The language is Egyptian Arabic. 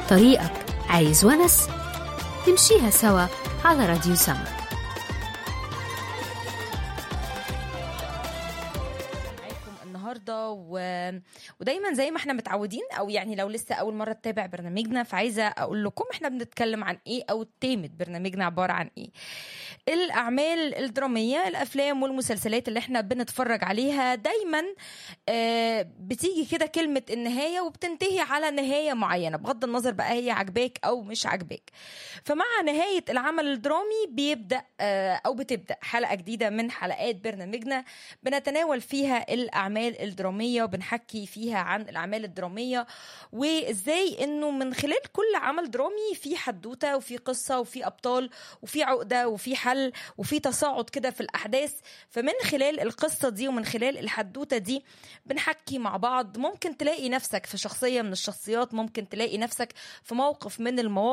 طريقك عايز ونس نمشيها سوا على راديو سما معاكم النهارده و... ودايما زي ما احنا متعودين او يعني لو لسه اول مره تتابع برنامجنا فعايزه اقول لكم احنا بنتكلم عن ايه او تيمه برنامجنا عباره عن ايه الاعمال الدراميه الافلام والمسلسلات اللي احنا بنتفرج عليها دايما آه، بتيجي كده كلمه النهايه وبتنتهي على نهايه معينه بغض النظر بقى هي عجباك او مش عجباك فمع نهايه العمل الدرامي بيبدا آه، او بتبدا حلقه جديده من حلقات برنامجنا بنتناول فيها الاعمال الدراميه وبنحكي فيها عن الاعمال الدراميه وازاي انه من خلال كل عمل درامي في حدوته وفي قصه وفي ابطال وفي عقده وفي حل وفي تصاعد كده في الاحداث فمن خلال القصه دي ومن خلال الحدوته دي بنحكي مع بعض ممكن تلاقي نفسك في شخصيه من الشخصيات ممكن تلاقي نفسك في موقف من المواقف